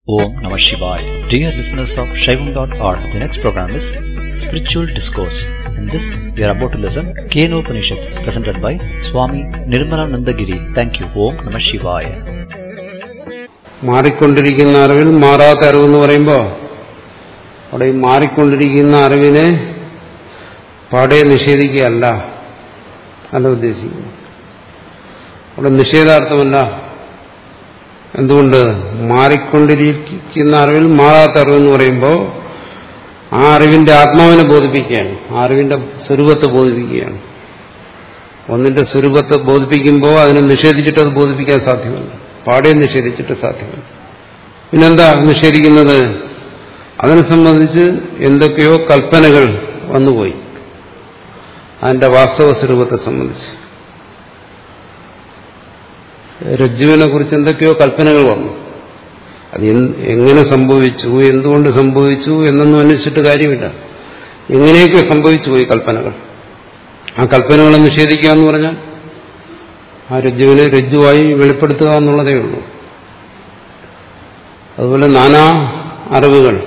Om Namah Shivaya. Dear listeners of Shaivam.org, the next program is Spiritual Discourse. In this, we are about to listen Keno Upanishad, presented by Swami Nirmalanandagiri. Thank you. Om Namah Shivaya. മാറിക്കൊണ്ടിരിക്കുന്ന അറിവിൽ മാറാത്ത അറിവെന്ന് പറയുമ്പോൾ അവിടെ ഈ മാറിക്കൊണ്ടിരിക്കുന്ന അറിവിനെ പാടെ നിഷേധിക്കുകയല്ല അല്ല ഉദ്ദേശിക്കുന്നു അവിടെ നിഷേധാർത്ഥമല്ല എന്തുകൊണ്ട് മാറിക്കൊണ്ടിരിക്കുന്ന അറിവിൽ മാറാത്ത അറിവെന്ന് പറയുമ്പോൾ ആ അറിവിന്റെ ആത്മാവിനെ ബോധിപ്പിക്കുകയാണ് ആ അറിവിന്റെ സ്വരൂപത്തെ ബോധിപ്പിക്കുകയാണ് ഒന്നിന്റെ സ്വരൂപത്തെ ബോധിപ്പിക്കുമ്പോൾ അതിനെ നിഷേധിച്ചിട്ട് അത് ബോധിപ്പിക്കാൻ സാധ്യമല്ല പാടെ നിഷേധിച്ചിട്ട് സാധ്യമല്ല പിന്നെന്താ നിഷേധിക്കുന്നത് അതിനെ സംബന്ധിച്ച് എന്തൊക്കെയോ കൽപ്പനകൾ വന്നുപോയി അതിന്റെ വാസ്തവ സ്വരൂപത്തെ സംബന്ധിച്ച് രജ്ജുവിനെ കുറിച്ച് എന്തൊക്കെയോ കൽപ്പനകൾ വന്നു അത് എങ്ങനെ സംഭവിച്ചു എന്തുകൊണ്ട് സംഭവിച്ചു എന്നൊന്നും അന്വേഷിച്ചിട്ട് കാര്യമില്ല എങ്ങനെയൊക്കെ സംഭവിച്ചു പോയി കൽപ്പനകൾ ആ കൽപ്പനകളെ നിഷേധിക്കുക എന്ന് പറഞ്ഞാൽ ആ രജ്ജുവിനെ രജ്ജുവായി വെളിപ്പെടുത്തുക എന്നുള്ളതേ ഉള്ളൂ അതുപോലെ നാനാ അറിവുകൾ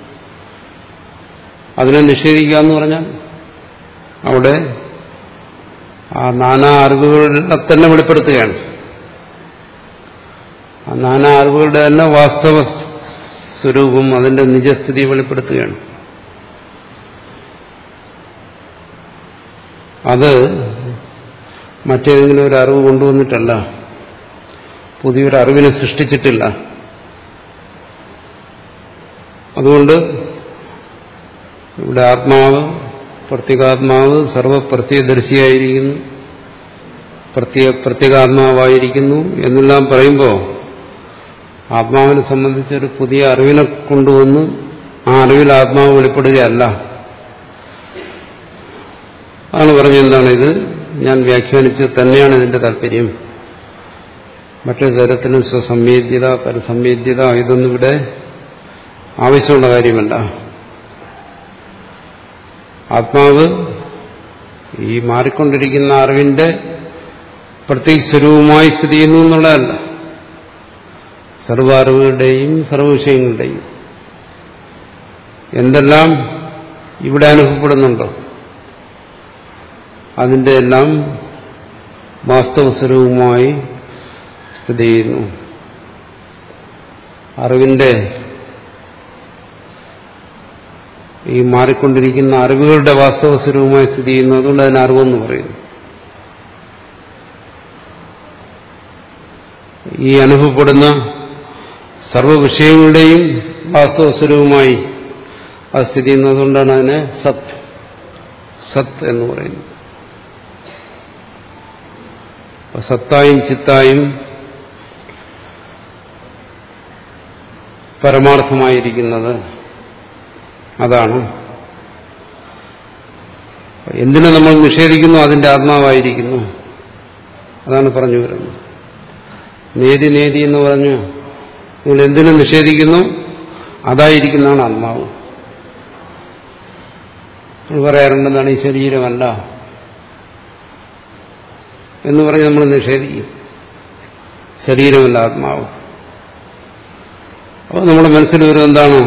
അതിനെ നിഷേധിക്കുക എന്ന് പറഞ്ഞാൽ അവിടെ ആ നാനാ അറിവുകളെ തന്നെ വെളിപ്പെടുത്തുകയാണ് ആ നാനാ അറിവുകളുടെ തന്നെ വാസ്തവ സ്വരൂപം അതിന്റെ നിജസ്ഥിതി വെളിപ്പെടുത്തുകയാണ് അത് മറ്റേതെങ്കിലും ഒരു അറിവ് കൊണ്ടുവന്നിട്ടല്ല പുതിയൊരു അറിവിനെ സൃഷ്ടിച്ചിട്ടില്ല അതുകൊണ്ട് ഇവിടെ ആത്മാവ് പ്രത്യേകാത്മാവ് സർവപ്രത്യദർശിയായിരിക്കുന്നു പ്രത്യേക പ്രത്യേകാത്മാവായിരിക്കുന്നു എന്നെല്ലാം പറയുമ്പോൾ ആത്മാവിനെ സംബന്ധിച്ചൊരു പുതിയ അറിവിനെ കൊണ്ടുവന്ന് ആ അറിവിൽ ആത്മാവ് വെളിപ്പെടുകയല്ല ആണ് പറഞ്ഞത് എന്താണ് ഇത് ഞാൻ വ്യാഖ്യാനിച്ച് തന്നെയാണ് ഇതിന്റെ താല്പര്യം മറ്റൊരു തരത്തിലും സ്വസംവേദ്യത പരസംവേദ്യത ഇതൊന്നും ഇവിടെ ആവശ്യമുള്ള കാര്യമല്ല ആത്മാവ് ഈ മാറിക്കൊണ്ടിരിക്കുന്ന അറിവിന്റെ പ്രത്യേക സ്വരൂപമായി സ്ഥിതി ചെയ്യുന്നു എന്നുള്ളതല്ല സർവ അറിവുകളുടെയും സർവവിഷയങ്ങളുടെയും എന്തെല്ലാം ഇവിടെ അനുഭവപ്പെടുന്നുണ്ടോ അതിന്റെ എല്ലാം വാസ്തവ സ്വരൂപമായി സ്ഥിതി ചെയ്യുന്നു അറിവിന്റെ ഈ മാറിക്കൊണ്ടിരിക്കുന്ന അറിവുകളുടെ വാസ്തവ സ്വരൂപമായി സ്ഥിതി ചെയ്യുന്നു അതുകൊണ്ട് അതിന് അറിവെന്ന് പറയുന്നു ഈ അനുഭവപ്പെടുന്ന സർവ വിഷയങ്ങളുടെയും വാസ്തവ സ്വരൂപമായി അത് സ്ഥിതി ചെയ്യുന്നതുകൊണ്ടാണ് അതിനെ സത് സത്ത് എന്ന് പറയുന്നത് സത്തായും ചിത്തായും പരമാർത്ഥമായിരിക്കുന്നത് അതാണ് എന്തിനെ നമ്മൾ നിഷേധിക്കുന്നു അതിന്റെ ആത്മാവായിരിക്കുന്നു അതാണ് പറഞ്ഞു വരുന്നത് നേതി നേതി എന്ന് പറഞ്ഞു നിങ്ങൾ എന്തിനെ നിഷേധിക്കുന്നു അതായിരിക്കുന്നതാണ് ആത്മാവ് നമ്മൾ പറയാറുണ്ടെന്നാണ് ഈ ശരീരമല്ല എന്ന് പറഞ്ഞ് നമ്മൾ നിഷേധിക്കും ശരീരമല്ല ആത്മാവ് അപ്പോൾ നമ്മുടെ മനസ്സിൽ വരും എന്താണ്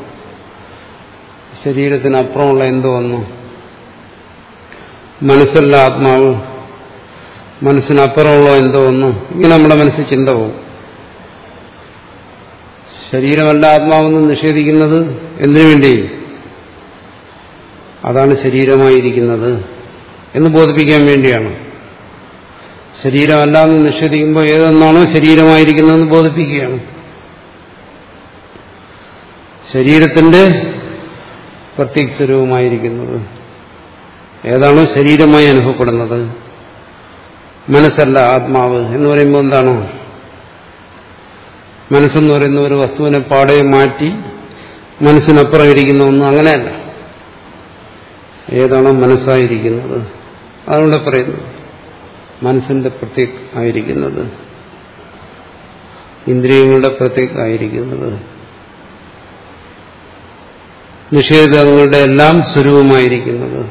ശരീരത്തിനപ്പുറമുള്ള എന്തോ ഒന്ന് മനസ്സല്ല ആത്മാവ് മനസ്സിനപ്പുറമുള്ള എന്തോ ഒന്ന് ഇങ്ങനെ നമ്മുടെ മനസ്സിൽ ചിന്ത പോകും ശരീരമല്ല ആത്മാവെന്ന് നിഷേധിക്കുന്നത് എന്തിനു വേണ്ടി അതാണ് ശരീരമായിരിക്കുന്നത് എന്ന് ബോധിപ്പിക്കാൻ വേണ്ടിയാണ് ശരീരമല്ല എന്ന് നിഷേധിക്കുമ്പോൾ ഏതെന്നാണോ ശരീരമായിരിക്കുന്നതെന്ന് ബോധിപ്പിക്കുകയാണ് ശരീരത്തിന്റെ പ്രത്യേക സ്വരൂപമായിരിക്കുന്നത് ഏതാണോ ശരീരമായി അനുഭവപ്പെടുന്നത് മനസ്സല്ല ആത്മാവ് എന്ന് പറയുമ്പോൾ എന്താണോ മനസ്സെന്ന് പറയുന്ന ഒരു വസ്തുവിനെ പാടെ മാറ്റി മനസ്സിനപ്പുറം ഇരിക്കുന്ന ഒന്നും അങ്ങനെയല്ല ഏതാണോ മനസ്സായിരിക്കുന്നത് അതുകൊണ്ട് പറയുന്നത് മനസ്സിന്റെ പ്രത്യേക ആയിരിക്കുന്നത് ഇന്ദ്രിയങ്ങളുടെ പ്രത്യേക ആയിരിക്കുന്നത് നിഷേധങ്ങളുടെ എല്ലാം സ്വരൂപമായിരിക്കുന്നത്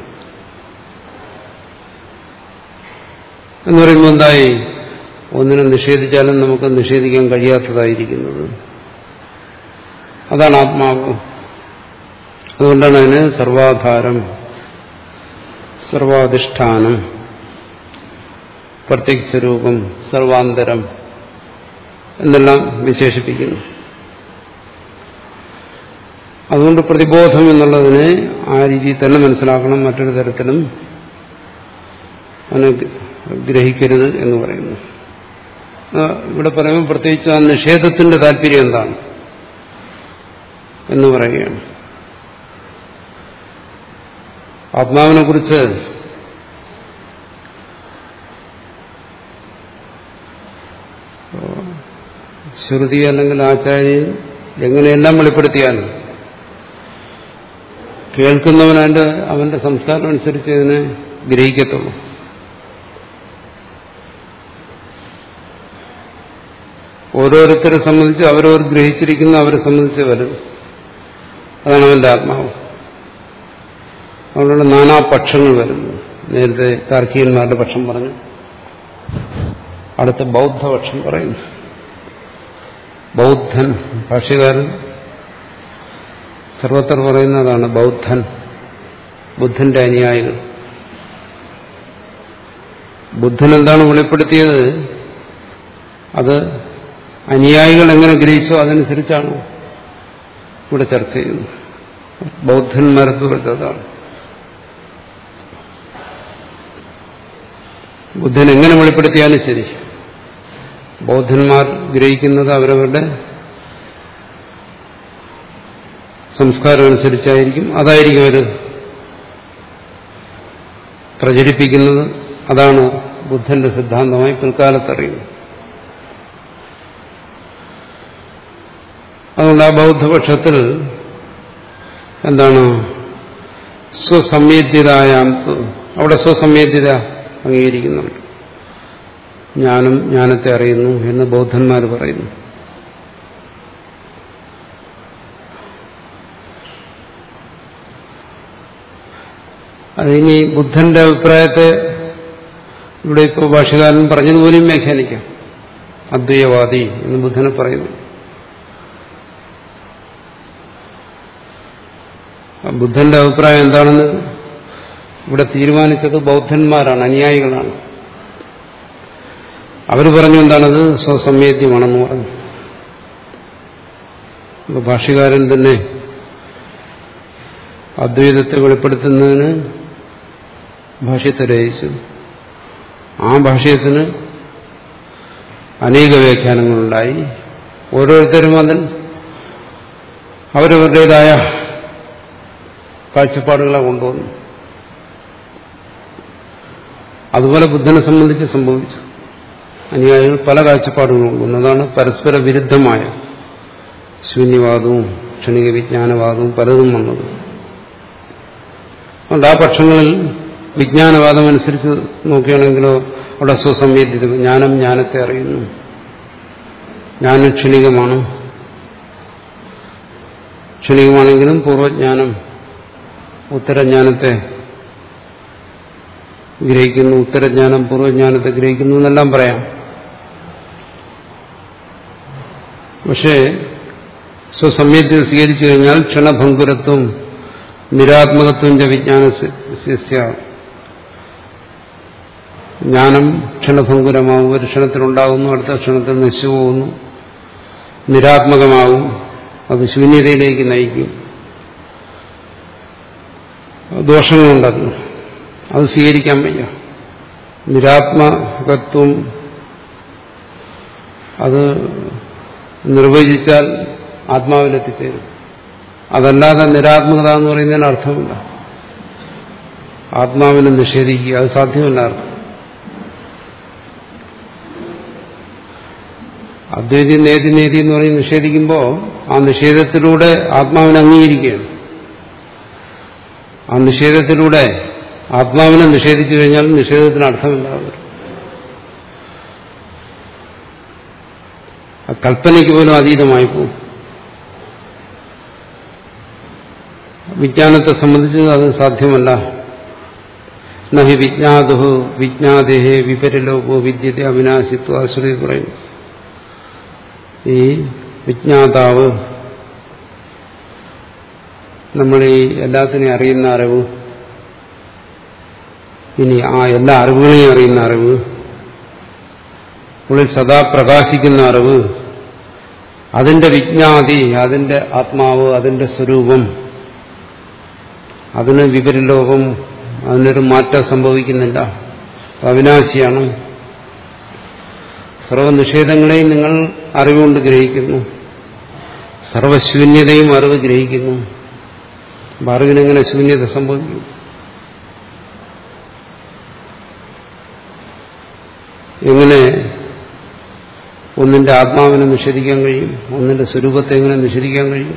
എന്ന് പറയുമ്പോൾ എന്തായി ഒന്നിനെ നിഷേധിച്ചാലും നമുക്ക് നിഷേധിക്കാൻ കഴിയാത്തതായിരിക്കുന്നത് അതാണ് ആത്മാവ് അതുകൊണ്ടാണ് അതിന് സർവാധാരം സർവാധിഷ്ഠാനം പ്രത്യക്ഷ സ്വരൂപം സർവാന്തരം എന്നെല്ലാം വിശേഷിപ്പിക്കുന്നു അതുകൊണ്ട് പ്രതിബോധം എന്നുള്ളതിനെ ആ രീതിയിൽ തന്നെ മനസ്സിലാക്കണം മറ്റൊരു തരത്തിലും അതിനെ ഗ്രഹിക്കരുത് എന്ന് പറയുന്നു ഇവിടെ പറയുമ്പോൾ പ്രത്യേകിച്ച് ആ നിഷേധത്തിന്റെ താല്പര്യം എന്താണ് എന്ന് പറയുകയാണ് ആത്മാവിനെ കുറിച്ച് ശ്രുതി അല്ലെങ്കിൽ ആചാര്യൻ എങ്ങനെയെല്ലാം വെളിപ്പെടുത്തിയാലും കേൾക്കുന്നവനതിന്റെ അവന്റെ സംസ്കാരം അനുസരിച്ച് ഇതിനെ ഗ്രഹിക്കത്തുള്ളൂ ഓരോരുത്തരെ സംബന്ധിച്ച് അവരവർ ഗ്രഹിച്ചിരിക്കുന്ന അവരെ സംബന്ധിച്ച് വലുത് അതാണ് അവന്റെ ആത്മാവ് അതുകൊണ്ടാണ് നാനാപക്ഷങ്ങൾ വരുന്നത് നേരത്തെ താർക്കികന്മാരുടെ പക്ഷം പറഞ്ഞു അടുത്ത ബൗദ്ധപക്ഷം പറയുന്നു ബൗദ്ധൻ ഭാഷ്യകാരൻ സർവത്ര പറയുന്നതാണ് ബൗദ്ധൻ ബുദ്ധന്റെ അനുയായികൾ ബുദ്ധൻ എന്താണ് വെളിപ്പെടുത്തിയത് അത് അനുയായികൾ എങ്ങനെ ഗ്രഹിച്ചോ അതനുസരിച്ചാണ് ഇവിടെ ചർച്ച ചെയ്യുന്നത് ബൗദ്ധന്മാരെ കുറിച്ചതാണ് ബുദ്ധൻ എങ്ങനെ വെളിപ്പെടുത്തിയാലും ശരി ബൗദ്ധന്മാർ ഗ്രഹിക്കുന്നത് അവരവരുടെ സംസ്കാരം അനുസരിച്ചായിരിക്കും അതായിരിക്കും അവർ പ്രചരിപ്പിക്കുന്നത് അതാണ് ബുദ്ധന്റെ സിദ്ധാന്തമായി പിൽക്കാലത്ത് അറിയുന്നത് അതുകൊണ്ട് ആ ബൗദ്ധപക്ഷത്തിൽ എന്താണ് സ്വസംവേദ്യതായാം അവിടെ സ്വസംവേദ്യത അംഗീകരിക്കുന്നുണ്ട് ജ്ഞാനം ജ്ഞാനത്തെ അറിയുന്നു എന്ന് ബൗദ്ധന്മാർ പറയുന്നു അതിനി ബുദ്ധന്റെ അഭിപ്രായത്തെ ഇവിടെ ഇപ്പോൾ ഭാഷകാരൻ പറഞ്ഞതുപോലെയും വ്യാഖ്യാനിക്കാം അദ്വൈതവാദി എന്ന് ബുദ്ധനെ പറയുന്നു ബുദ്ധന്റെ അഭിപ്രായം എന്താണെന്ന് ഇവിടെ തീരുമാനിച്ചത് ബൗദ്ധന്മാരാണ് അനുയായികളാണ് അവർ പറഞ്ഞു എന്താണത് സ്വസംവേദ്യമാണെന്ന് പറഞ്ഞു ഭാഷ്യകാരൻ തന്നെ അദ്വൈതത്തെ വെളിപ്പെടുത്തുന്നതിന് ഭാഷ്യത്തെ രചിച്ചു ആ ഭാഷ്യത്തിന് അനേക വ്യാഖ്യാനങ്ങളുണ്ടായി ഓരോരുത്തരും അതിൽ അവരവരുടേതായ കാഴ്ചപ്പാടുകളെ കൊണ്ടുവന്നു അതുപോലെ ബുദ്ധനെ സംബന്ധിച്ച് സംഭവിച്ചു അനുയായികൾ പല കാഴ്ചപ്പാടുകളും കൊണ്ടുവന്നു അതാണ് പരസ്പര വിരുദ്ധമായ ശൂന്യവാദവും ക്ഷണിക വിജ്ഞാനവാദവും പലതും വന്നത് അതുകൊണ്ട് ആ പക്ഷങ്ങളിൽ വിജ്ഞാനവാദം അനുസരിച്ച് നോക്കുകയാണെങ്കിലോ അവിടെ സ്വസംവേദ്യത ജ്ഞാനം ജ്ഞാനത്തെ അറിയുന്നു ജ്ഞാനം ക്ഷണികമാണ് ക്ഷണികമാണെങ്കിലും പൂർവ്വജ്ഞാനം ഉത്തരജ്ഞാനത്തെ ഗ്രഹിക്കുന്നു ഉത്തരജ്ഞാനം പൂർവ്വജ്ഞാനത്തെ ഗ്രഹിക്കുന്നു എന്നെല്ലാം പറയാം പക്ഷേ സ്വസംവേദ്യത സ്വീകരിച്ചു കഴിഞ്ഞാൽ ക്ഷണഭങ്കുരത്വം നിരാത്മകത്വം ച വിജ്ഞാന ജ്ഞാനം ക്ഷണഭങ്കുരമാവും ഒരു ക്ഷണത്തിലുണ്ടാകുന്നു അടുത്ത ക്ഷണത്തിൽ നശിച്ചു പോകുന്നു നിരാത്മകമാവും അത് ശൂന്യതയിലേക്ക് നയിക്കും ദോഷങ്ങളുണ്ടാകുന്നു അത് സ്വീകരിക്കാൻ വയ്യ നിരാത്മകത്വം അത് നിർവചിച്ചാൽ ആത്മാവിലെത്തിച്ചേരും അതല്ലാതെ നിരാത്മകത എന്ന് പറയുന്നതിന് അർത്ഥമില്ല ആത്മാവിനെ നിഷേധിക്കുക അത് സാധ്യമല്ല ആർക്കും അദ്വൈതി നേതി നേതി എന്ന് പറയും നിഷേധിക്കുമ്പോൾ ആ നിഷേധത്തിലൂടെ ആത്മാവിനെ അംഗീകരിക്കുകയാണ് ആ നിഷേധത്തിലൂടെ ആത്മാവിനെ നിഷേധിച്ചു കഴിഞ്ഞാൽ നിഷേധത്തിന് അർത്ഥമില്ലാതെ ആ കൽപ്പനയ്ക്ക് പോലും അതീതമായി പോകും വിജ്ഞാനത്തെ സംബന്ധിച്ച് അത് സാധ്യമല്ല നഹി വിജ്ഞാതു വിജ്ഞാദേഹേ വിപരലോകോ വിദ്യത്തെ അവിനാശിത്വ ആശ്രയി പറയുന്നു ഈ വിജ്ഞാതാവ് നമ്മൾ ഈ എല്ലാത്തിനെയും അറിയുന്ന അറിവ് ഇനി ആ എല്ലാ അറിവുകളെയും അറിയുന്ന അറിവ് ഉള്ളിൽ സദാ പ്രകാശിക്കുന്ന അറിവ് അതിന്റെ വിജ്ഞാതി അതിന്റെ ആത്മാവ് അതിന്റെ സ്വരൂപം അതിന് വിപരിലോകം അതിനൊരു മാറ്റം സംഭവിക്കുന്നില്ല അവിനാശിയാണ് സർവനിഷേധങ്ങളെയും നിങ്ങൾ അറിവുകൊണ്ട് ഗ്രഹിക്കുന്നു സർവശൂന്യതയും അറിവ് ഗ്രഹിക്കുന്നു അപ്പൊ അറിവിനെങ്ങനെ ശൂന്യത സംഭവിക്കും എങ്ങനെ ഒന്നിന്റെ ആത്മാവിനെ നിഷേധിക്കാൻ കഴിയും ഒന്നിന്റെ സ്വരൂപത്തെ എങ്ങനെ നിഷേധിക്കാൻ കഴിയും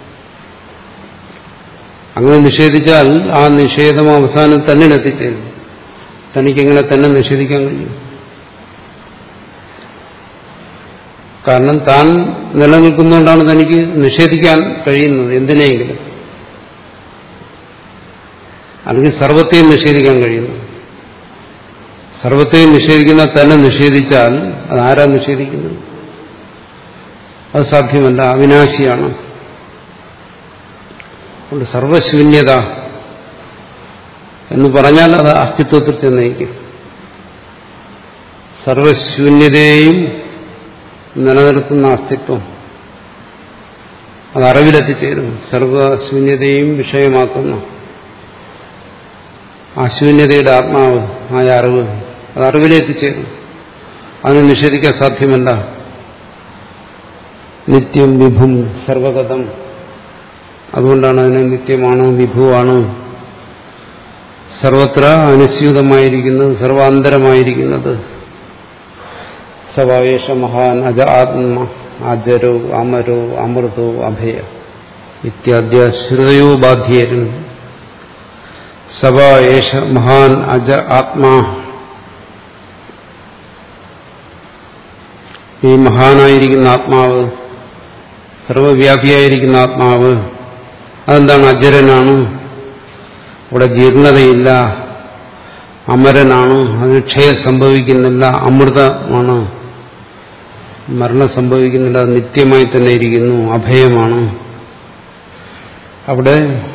അങ്ങനെ നിഷേധിച്ചാൽ ആ നിഷേധം അവസാനം തന്നെ എത്തിച്ചേരും തനിക്കെങ്ങനെ തന്നെ നിഷേധിക്കാൻ കഴിയും കാരണം താൻ നിലനിൽക്കുന്നതുകൊണ്ടാണ് തനിക്ക് നിഷേധിക്കാൻ കഴിയുന്നത് എന്തിനെങ്കിലും അല്ലെങ്കിൽ സർവത്തെയും നിഷേധിക്കാൻ കഴിയുന്നു സർവത്തെയും നിഷേധിക്കുന്ന തന്നെ നിഷേധിച്ചാൽ അതാരാ നിഷേധിക്കുന്നത് അത് സാധ്യമല്ല അവിനാശിയാണ് അതുകൊണ്ട് സർവശൂന്യത എന്ന് പറഞ്ഞാൽ അത് അസ്തിത്വത്തിൽ ചെന്നേക്കും സർവശൂന്യതയെയും നിലനിർത്തുന്ന അസ്തിത്വം അത് അറിവിലെത്തിച്ചേരും സർവശൂന്യതയും വിഷയമാക്കുന്ന ആ ശൂന്യതയുടെ ആത്മാവ് ആയ അറിവ് അത് അറിവിലെത്തിച്ചേരും അതിനെ നിഷേധിക്കാൻ സാധ്യമല്ല നിത്യം വിഭും സർവഗതം അതുകൊണ്ടാണ് അതിനെ നിത്യമാണ് വിഭുവാണ് സർവത്ര അനുസ്യൂതമായിരിക്കുന്നത് സർവാന്തരമായിരിക്കുന്നത് സവായേഷ മഹാൻ അജ ആത്മ അജരോ അമരോ അമൃതോ അഭയ ഇത്യാദ്യ ശ്രുതയോ ബാധ്യേരൻ സവായേഷ മഹാൻ അജ ആത്മാ ഈ മഹാനായിരിക്കുന്ന ആത്മാവ് സർവവ്യാപിയായിരിക്കുന്ന ആത്മാവ് അതെന്താണ് അജരനാണ് ഇവിടെ ജീർണതയില്ല അമരനാണ് അതിന് ക്ഷയം സംഭവിക്കുന്നില്ല അമൃതമാണ് മരണം സംഭവിക്കുന്നില്ല അത് നിത്യമായി തന്നെ ഇരിക്കുന്നു അഭയമാണ് അവിടെ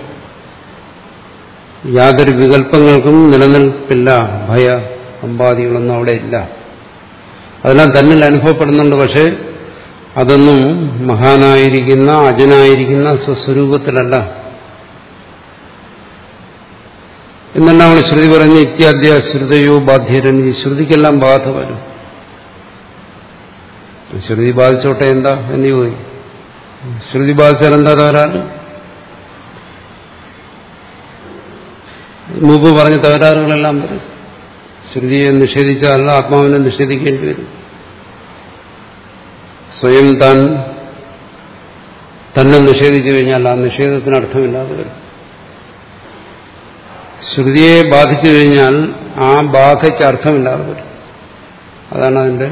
യാതൊരു വികല്പങ്ങൾക്കും നിലനിൽപ്പില്ല ഭയ സമ്പാദികളൊന്നും അവിടെ ഇല്ല അതെല്ലാം തന്നിൽ അനുഭവപ്പെടുന്നുണ്ട് പക്ഷേ അതൊന്നും മഹാനായിരിക്കുന്ന അജനായിരിക്കുന്ന സ്വസ്വരൂപത്തിലല്ല എന്നെല്ലാം ശ്രുതി പറഞ്ഞ് ഇത്യാദ്യ ശ്രുതയോ ബാധ്യരൻ ഈ ശ്രുതിക്കെല്ലാം ബാധ വരും ശ്രുതി ബാധിച്ചോട്ടെ എന്താ എന്ന് ചോദിക്കും ശ്രുതി ബാധിച്ചാൽ എന്താ തകരാറ് മുമ്പ് പറഞ്ഞ തകരാറുകളെല്ലാം വരും ശ്രുതിയെ നിഷേധിച്ചാൽ ആത്മാവിനെ നിഷേധിക്കേണ്ടി വരും സ്വയം താൻ തന്നെ നിഷേധിച്ചു കഴിഞ്ഞാൽ ആ നിഷേധത്തിന് അർത്ഥമില്ലാതെ വരും ശ്രുതിയെ ബാധിച്ചു കഴിഞ്ഞാൽ ആ ബാധയ്ക്ക് അർത്ഥമില്ലാതെ വരും അതാണ് അതിന്റെ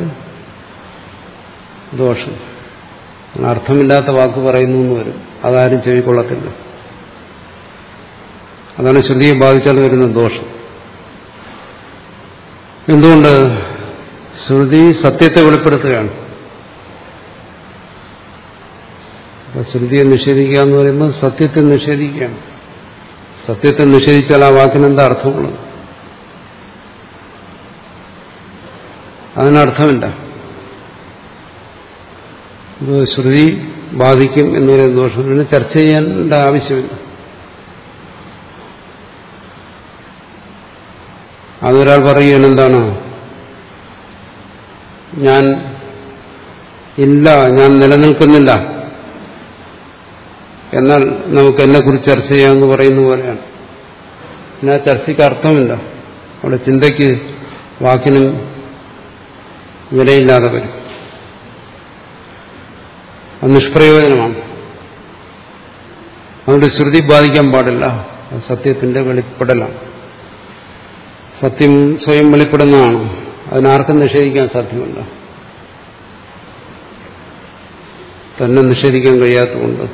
ദോഷം അർത്ഥമില്ലാത്ത വാക്ക് പറയുന്നു എന്ന് വരും അതാരും ചെവിക്കൊള്ളത്തില്ല അതാണ് ശ്രുതിയെ ബാധിച്ചാൽ വരുന്ന ദോഷം എന്തുകൊണ്ട് ശ്രുതി സത്യത്തെ വെളിപ്പെടുത്തുകയാണ് അപ്പൊ ശ്രുതിയെ നിഷേധിക്കുക എന്ന് പറയുമ്പോൾ സത്യത്തെ നിഷേധിക്കുകയാണ് സത്യത്തെ നിഷേധിച്ചാൽ ആ വാക്കിനെന്താ അർത്ഥമുള്ളത് അതിനർത്ഥമില്ല ഇത് ശ്രുതി ബാധിക്കും എന്ന് പറയുന്ന ദോഷം പിന്നെ ചർച്ച ചെയ്യേണ്ട ആവശ്യമില്ല അതൊരാൾ പറയുകയാണ് എന്താണ് ഞാൻ ഇല്ല ഞാൻ നിലനിൽക്കുന്നില്ല എന്നാൽ നമുക്ക് എന്നെ കുറിച്ച് ചർച്ച ചെയ്യാമെന്ന് പറയുന്ന പോലെയാണ് പിന്നെ ആ ചർച്ചയ്ക്ക് അർത്ഥമില്ല അവിടെ ചിന്തയ്ക്ക് വാക്കിനും വിലയില്ലാതെ വരും അത് നിഷ്പ്രയോജനമാണ് അതുകൊണ്ട് ശ്രുതി ബാധിക്കാൻ പാടില്ല അത് സത്യത്തിന്റെ വെളിപ്പെടലാണ് സത്യം സ്വയം വെളിപ്പെടുന്നതാണ് അതിനാർക്കും നിഷേധിക്കാൻ സാധ്യമല്ല തന്നെ നിഷേധിക്കാൻ കഴിയാത്തതുകൊണ്ട്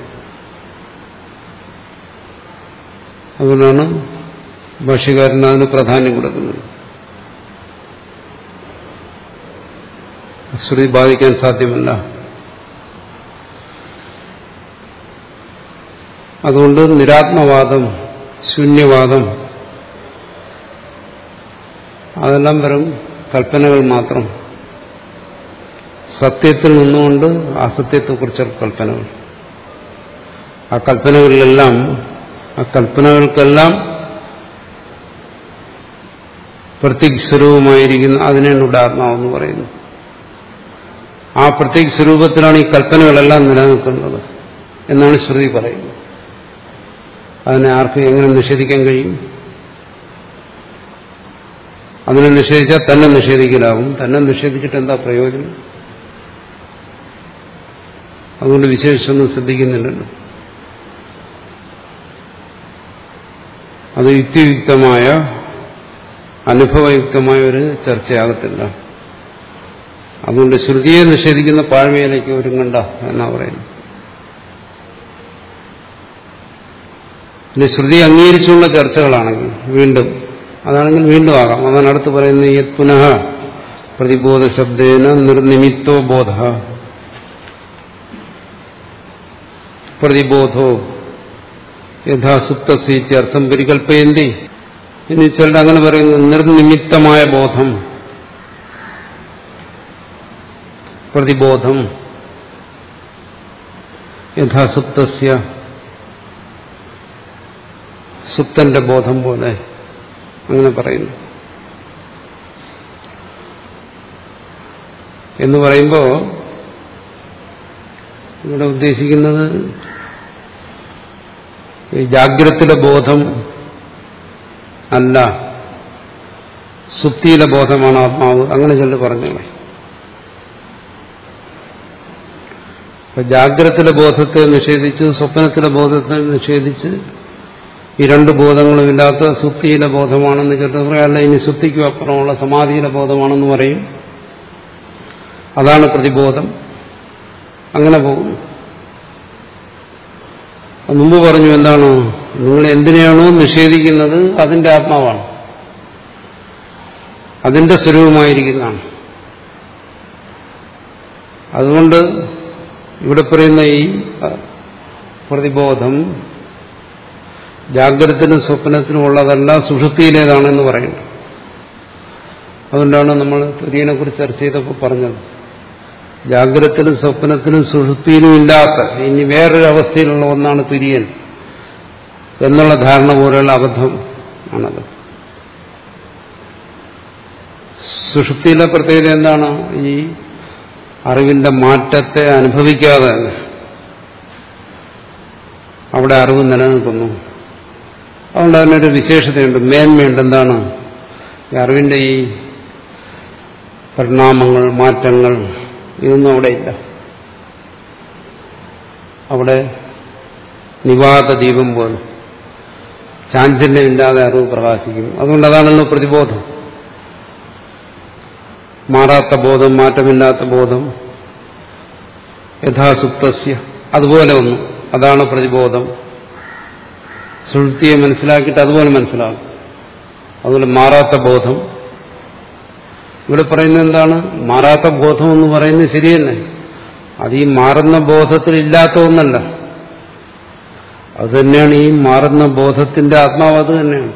അതുകൊണ്ടാണ് ഭാഷ്യകാരൻ അതിന് പ്രാധാന്യം കൊടുക്കുന്നത് ശ്രുതി ബാധിക്കാൻ സാധ്യമല്ല അതുകൊണ്ട് നിരാത്മവാദം ശൂന്യവാദം അതെല്ലാം വെറും കൽപ്പനകൾ മാത്രം സത്യത്തിൽ നിന്നുകൊണ്ട് അസത്യത്തെക്കുറിച്ചുള്ള കൽപ്പനകൾ ആ കൽപ്പനകളിലെല്ലാം ആ കൽപ്പനകൾക്കെല്ലാം പ്രത്യേക സ്വരൂപമായിരിക്കുന്ന അതിനാണ് ഇവിടെ ആത്മാവെന്ന് പറയുന്നു ആ പ്രത്യേക സ്വരൂപത്തിലാണ് ഈ കൽപ്പനകളെല്ലാം നിലനിൽക്കുന്നത് എന്നാണ് ശ്രുതി പറയുന്നത് അതിനെ ആർക്ക് എങ്ങനെ നിഷേധിക്കാൻ കഴിയും അതിനെ നിഷേധിച്ചാൽ തന്നെ നിഷേധിക്കലാവും തന്നെ നിഷേധിച്ചിട്ട് എന്താ പ്രയോജനം അതുകൊണ്ട് വിശേഷിച്ചൊന്നും ശ്രദ്ധിക്കുന്നില്ലല്ലോ അത് യുക്തിയുക്തമായ അനുഭവയുക്തമായ ഒരു ചർച്ചയാകത്തില്ല അതുകൊണ്ട് ശ്രുതിയെ നിഷേധിക്കുന്ന പാഴ്മയിലേക്ക് ഒരുങ്ങണ്ട എന്നാ പറയുന്നത് പിന്നെ ശ്രുതി അംഗീകരിച്ചുള്ള ചർച്ചകളാണെങ്കിൽ വീണ്ടും അതാണെങ്കിൽ വീണ്ടും ആകാം അതാണ് അടുത്ത് പറയുന്നത് യത് പുനഃ പ്രതിബോധ ശബ്ദേന നിർനിമിത്തോ ബോധ പ്രതിബോധോ യഥാസുപ്തസ്യർത്ഥം പരികൽപ്പയന്തി ഇനി ചിലർ അങ്ങനെ പറയുന്നു നിർനിമിത്തമായ ബോധം പ്രതിബോധം യഥാസുപ്തസ്യ സുപ്തന്റെ ബോധം പോലെ അങ്ങനെ പറയുന്നു എന്ന് പറയുമ്പോൾ ഇവിടെ ഉദ്ദേശിക്കുന്നത് ഈ ജാഗ്രതയുടെ ബോധം അല്ല സുപ്തിയിലെ ബോധമാണ് ആത്മാവ് അങ്ങനെ ചിലർ പറഞ്ഞോളെ അപ്പൊ ജാഗ്രതയുടെ ബോധത്തെ നിഷേധിച്ച് സ്വപ്നത്തിലെ ബോധത്തെ നിഷേധിച്ച് ഈ രണ്ട് ബോധങ്ങളുമില്ലാത്ത സുപ്തിയിലെ ബോധമാണെന്ന് ചിലർ പറയാല്ല ഇനി സുപ്തിക്കും അപ്പുറമുള്ള സമാധിയിലെ ബോധമാണെന്ന് പറയും അതാണ് പ്രതിബോധം അങ്ങനെ പോകുന്നു മുമ്പ് പറഞ്ഞു എന്താണ് നിങ്ങൾ എന്തിനെയാണോ നിഷേധിക്കുന്നത് അതിന്റെ ആത്മാവാണ് അതിന്റെ സ്വരൂപമായിരിക്കുന്നതാണ് അതുകൊണ്ട് ഇവിടെ പറയുന്ന ഈ പ്രതിബോധം ജാഗ്രതത്തിനും സ്വപ്നത്തിനും ഉള്ളതല്ല സുഷുപ്തിയിലേതാണെന്ന് പറയുന്നു അതുകൊണ്ടാണ് നമ്മൾ തുര്യനെ കുറിച്ച് ചർച്ച ചെയ്തപ്പോൾ പറഞ്ഞത് ജാഗ്രതത്തിനും സ്വപ്നത്തിനും സുഷുപ്തിയിലും ഇല്ലാത്ത ഇനി വേറൊരു അവസ്ഥയിലുള്ള ഒന്നാണ് തുര്യൻ എന്നുള്ള ധാരണ പോലെയുള്ള അബദ്ധം ആണത് സുഷുപ്തിയിലെ പ്രത്യേകത എന്താണ് ഈ അറിവിന്റെ മാറ്റത്തെ അനുഭവിക്കാതെ അവിടെ അറിവ് നിലനിൽക്കുന്നു അതുകൊണ്ട് അതിനൊരു വിശേഷതയുണ്ട് മേന്മയുണ്ട് എന്താണ് ഈ അറിവിന്റെ ഈ പരിണാമങ്ങൾ മാറ്റങ്ങൾ ഇതൊന്നും അവിടെ ഇല്ല അവിടെ നിവാത ദീപം പോലെ ചാഞ്ചല്യമില്ലാതെ അറിവ് പ്രകാശിക്കും അതുകൊണ്ട് അതാണല്ലോ പ്രതിബോധം മാറാത്ത ബോധം മാറ്റമില്ലാത്ത ബോധം യഥാസുപ്തസ്യ അതുപോലെ ഒന്നു അതാണ് പ്രതിബോധം സുഹൃത്തിയെ മനസ്സിലാക്കിയിട്ട് അതുപോലെ മനസ്സിലാകും അതുപോലെ മാറാത്ത ബോധം ഇവിടെ പറയുന്നത് എന്താണ് മാറാത്ത ബോധം എന്ന് പറയുന്നത് ശരി തന്നെ അത് ഈ മാറുന്ന ബോധത്തിൽ ഇല്ലാത്ത ഒന്നല്ല അത് തന്നെയാണ് ഈ മാറുന്ന ബോധത്തിന്റെ ആത്മാവ് അത് തന്നെയാണ്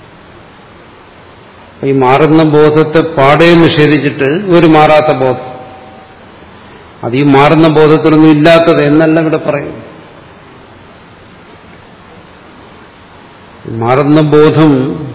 ഈ മാറുന്ന ബോധത്തെ പാടെ നിഷേധിച്ചിട്ട് ഒരു മാറാത്ത ബോധം അത് ഈ മാറുന്ന ബോധത്തിലൊന്നും ഇല്ലാത്തത് എന്നല്ല ഇവിടെ പറയുന്നു മാറുന്ന ബോധം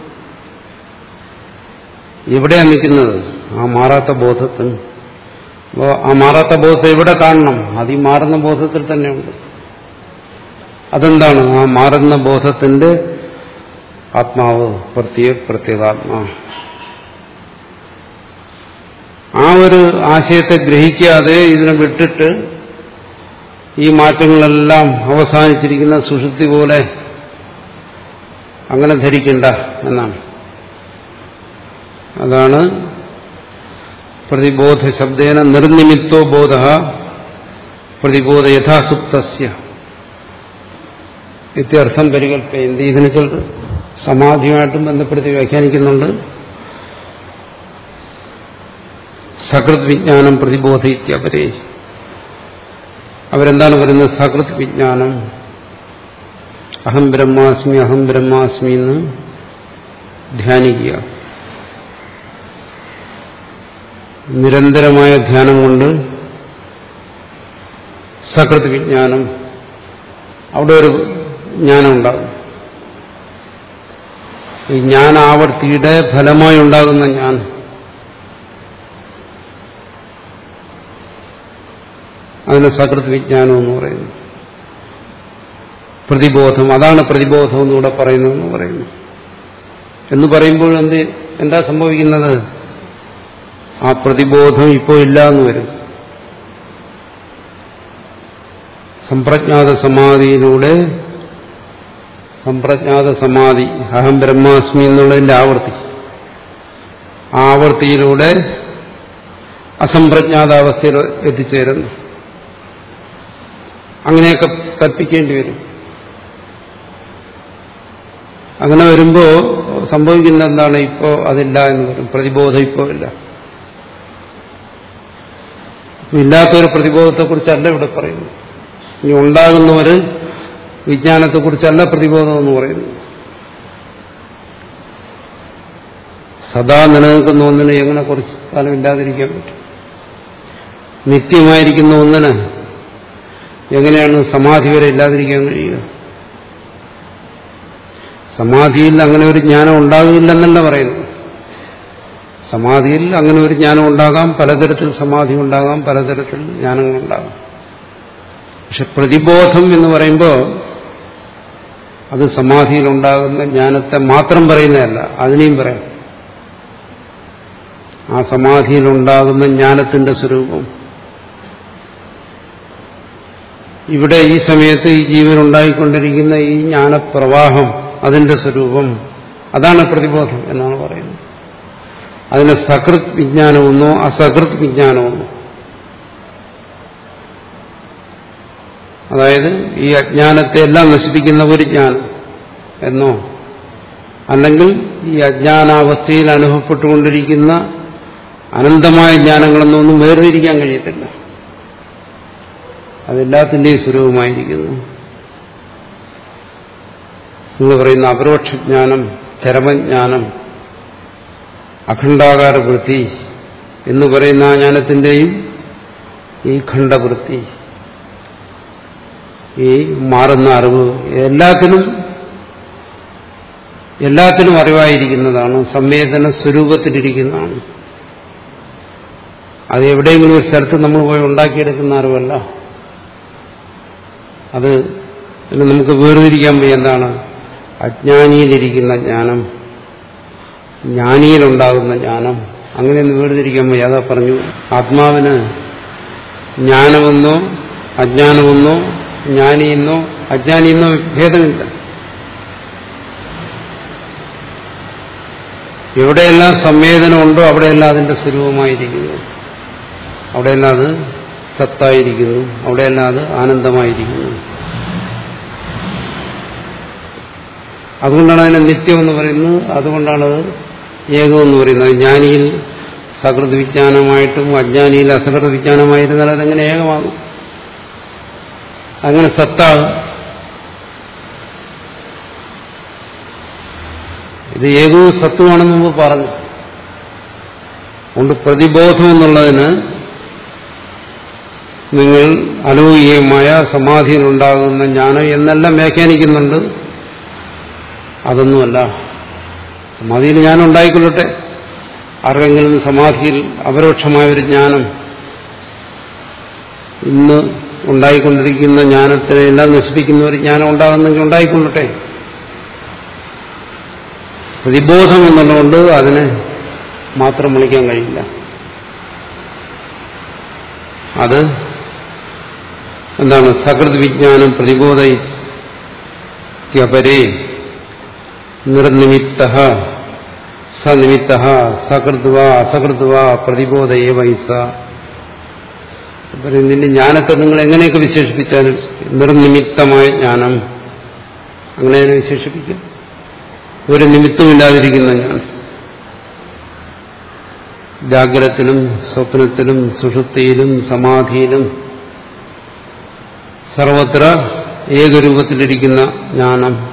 എവിടെയാണ് നിൽക്കുന്നത് ആ മാറാത്ത ബോധത്തിന് അപ്പോൾ ആ മാറാത്ത ബോധത്തെ എവിടെ കാണണം അത് ഈ മാറുന്ന ബോധത്തിൽ തന്നെയുണ്ട് അതെന്താണ് ആ മാറുന്ന ബോധത്തിന്റെ ആത്മാവ് പ്രത്യേക പ്രത്യേകാത്മാ ആ ഒരു ആശയത്തെ ഗ്രഹിക്കാതെ ഇതിനെ വിട്ടിട്ട് ഈ മാറ്റങ്ങളെല്ലാം അവസാനിച്ചിരിക്കുന്ന സുഷുപ്തി പോലെ അങ്ങനെ ധരിക്കണ്ട എന്നാണ് അതാണ് പ്രതിബോധ ശബ്ദേന നിർനിമിത്തോ ബോധ പ്രതിബോധ യഥാസുപ്തസ്യ ഇത്യർത്ഥം പരികൽപ്പയന്തി ഇതിന് ചില സമാധിയുമായിട്ടും ബന്ധപ്പെടുത്തി വ്യാഖ്യാനിക്കുന്നുണ്ട് സകൃത് വിജ്ഞാനം പ്രതിബോധ ഇത്യപരേ അവരെന്താണ് പറയുന്നത് സകൃത് വിജ്ഞാനം അഹം ബ്രഹ്മാസ്മി അഹം ബ്രഹ്മാസ്മി എന്ന് ധ്യാനിക്കുക നിരന്തരമായ ധ്യാനം കൊണ്ട് സകൃത് വിജ്ഞാനം അവിടെ ഒരു ജ്ഞാനം ഉണ്ടാകും ഈ ജ്ഞാനാവർത്തിയുടെ ഫലമായി ഉണ്ടാകുന്ന ജ്ഞാനം അതിന് സകൃത് വിജ്ഞാനം എന്ന് പറയുന്നു പ്രതിബോധം അതാണ് പ്രതിബോധം എന്നിവിടെ പറയുന്നതെന്ന് പറയുന്നു എന്ന് പറയുമ്പോൾ എന്ത് എന്താ സംഭവിക്കുന്നത് ആ പ്രതിബോധം ഇപ്പോൾ ഇല്ല എന്ന് വരും സമ്പ്രജ്ഞാത സമാധിയിലൂടെ സമ്പ്രജ്ഞാത സമാധി അഹം ബ്രഹ്മാസ്മി എന്നുള്ളതിന്റെ ആവർത്തി ആവർത്തിയിലൂടെ അസംപ്രജ്ഞാതാവസ്ഥയിൽ എത്തിച്ചേരുന്നു അങ്ങനെയൊക്കെ കൽപ്പിക്കേണ്ടി വരും അങ്ങനെ വരുമ്പോ സംഭവിക്കുന്ന എന്താണ് ഇപ്പോ അതില്ല എന്ന് വരും പ്രതിബോധം ഇപ്പോ ഇല്ല ഇല്ലാത്തൊരു പ്രതിബോധത്തെക്കുറിച്ചല്ല ഇവിടെ പറയുന്നു ഇനി ഉണ്ടാകുന്നവര് വിജ്ഞാനത്തെക്കുറിച്ചല്ല പ്രതിബോധം എന്ന് പറയുന്നു സദാ നിലനിൽക്കുന്ന ഒന്നിന് എങ്ങനെ കുറച്ച് കാലം ഇല്ലാതിരിക്കാൻ പറ്റും നിത്യമായിരിക്കുന്ന ഒന്നിന് എങ്ങനെയാണ് സമാധി വരെ ഇല്ലാതിരിക്കാൻ കഴിയുക സമാധിയിൽ അങ്ങനെ ഒരു ജ്ഞാനം ഉണ്ടാകില്ലെന്നല്ല പറയുന്നു സമാധിയിൽ അങ്ങനെ ഒരു ജ്ഞാനം ഉണ്ടാകാം പലതരത്തിൽ സമാധി ഉണ്ടാകാം പലതരത്തിൽ ജ്ഞാനങ്ങളുണ്ടാകാം പക്ഷെ പ്രതിബോധം എന്ന് പറയുമ്പോൾ അത് സമാധിയിലുണ്ടാകുന്ന ജ്ഞാനത്തെ മാത്രം പറയുന്നതല്ല അതിനെയും പറയാം ആ സമാധിയിലുണ്ടാകുന്ന ജ്ഞാനത്തിന്റെ സ്വരൂപം ഇവിടെ ഈ സമയത്ത് ഈ ജീവൻ ഉണ്ടായിക്കൊണ്ടിരിക്കുന്ന ഈ ജ്ഞാനപ്രവാഹം അതിന്റെ സ്വരൂപം അതാണ് പ്രതിബോധം എന്നാണ് പറയുന്നത് അതിന് സകൃത് വിജ്ഞാനമെന്നോ അസകൃത് വിജ്ഞാനമെന്നോ അതായത് ഈ അജ്ഞാനത്തെ എല്ലാം നശിപ്പിക്കുന്ന ഒരു ജ്ഞാനം എന്നോ അല്ലെങ്കിൽ ഈ അജ്ഞാനാവസ്ഥയിൽ അനുഭവപ്പെട്ടുകൊണ്ടിരിക്കുന്ന അനന്തമായ ജ്ഞാനങ്ങളെന്നോ ഒന്നും വേർതിരിക്കാൻ കഴിയത്തില്ല അതെല്ലാത്തിൻ്റെയും സ്വരൂപമായിരിക്കുന്നു എന്ന് പറയുന്ന അപരോക്ഷജ്ഞാനം ചരമജ്ഞാനം അഖണ്ഡാകാര വൃത്തി എന്ന് പറയുന്ന ആ ജ്ഞാനത്തിൻ്റെയും ഈ ഖണ്ഡവൃത്തി ഈ മാറുന്ന അറിവ് എല്ലാത്തിനും എല്ലാത്തിനും അറിവായിരിക്കുന്നതാണ് സംവേദന സ്വരൂപത്തിലിരിക്കുന്നതാണ് അത് എവിടെയെങ്കിലും ഒരു സ്ഥലത്ത് നമ്മൾ പോയി ഉണ്ടാക്കിയെടുക്കുന്ന അറിവല്ല അത് പിന്നെ നമുക്ക് വേർതിരിക്കാൻ വയ്യ എന്താണ് അജ്ഞാനിയിലിരിക്കുന്ന ജ്ഞാനം ജ്ഞാനിയിലുണ്ടാകുന്ന ജ്ഞാനം അങ്ങനെയൊന്നും വേർതിരിക്കാൻ വയ്യ അതാ പറഞ്ഞു ആത്മാവിന് ജ്ഞാനമെന്നോ അജ്ഞാനമെന്നോ ജ്ഞാനിയെന്നോ അജ്ഞാനിയെന്നോ ഭേദമില്ല എവിടെയെല്ലാം സംവേദനമുണ്ടോ അവിടെയെല്ലാം അതിന്റെ സ്വരൂപമായിരിക്കുന്നു അവിടെയെല്ലാം അത് സത്തായിരിക്കുന്നു അവിടെയെല്ലാം അത് ആനന്ദമായിരിക്കുന്നു അതുകൊണ്ടാണ് അതിനെ നിത്യം എന്ന് പറയുന്നത് അതുകൊണ്ടാണത് ഏകമെന്ന് പറയുന്നത് ജ്ഞാനിയിൽ സകൃത് വിജ്ഞാനമായിട്ടും അജ്ഞാനിയിൽ അസകൃത വിജ്ഞാനമായിരുന്നാൽ അതെങ്ങനെ ഏകമാകും അങ്ങനെ സത്താകും ഇത് ഏകവും സത്വമാണെന്ന് മുമ്പ് പറഞ്ഞു അതുകൊണ്ട് പ്രതിബോധം എന്നുള്ളതിന് നിങ്ങൾ അലൗകികമായ സമാധിയിലുണ്ടാകുന്ന ജ്ഞാനം എന്നെല്ലാം വ്യാഖ്യാനിക്കുന്നുണ്ട് അതൊന്നുമല്ല സമാധിയിൽ ജ്ഞാനം ഉണ്ടായിക്കൊള്ളട്ടെ ആർക്കെങ്കിലും സമാധിയിൽ അപരോക്ഷമായ ഒരു ജ്ഞാനം ഇന്ന് ഉണ്ടായിക്കൊണ്ടിരിക്കുന്ന ജ്ഞാനത്തിനെ എല്ലാം നശിപ്പിക്കുന്ന ഒരു ജ്ഞാനം ഉണ്ടാകുന്നെങ്കിൽ ഉണ്ടായിക്കൊള്ളട്ടെ പ്രതിബോധം എന്നുള്ളതുകൊണ്ട് അതിനെ മാത്രം വിളിക്കാൻ കഴിയില്ല അത് എന്താണ് സകൃത് വിജ്ഞാനം പ്രതിബോധപരേ നിർനിമിത്ത സനിമിത്ത സകൃത്വ അസകൃത്വ പ്രതിബോധയെ വൈസ നിന്റെ ജ്ഞാനത്തെ നിങ്ങൾ എങ്ങനെയൊക്കെ വിശേഷിപ്പിച്ചാലും നിർനിമിത്തമായ ജ്ഞാനം അങ്ങനെ അതിനെ വിശേഷിപ്പിക്കും ഒരു നിമിത്തമില്ലാതിരിക്കുന്ന ജ്ഞാനം ജാഗ്രത്തിലും സ്വപ്നത്തിലും സുഷുപ്തിയിലും സമാധിയിലും സർവത്ര ഏകരൂപത്തിലിരിക്കുന്ന ജ്ഞാനം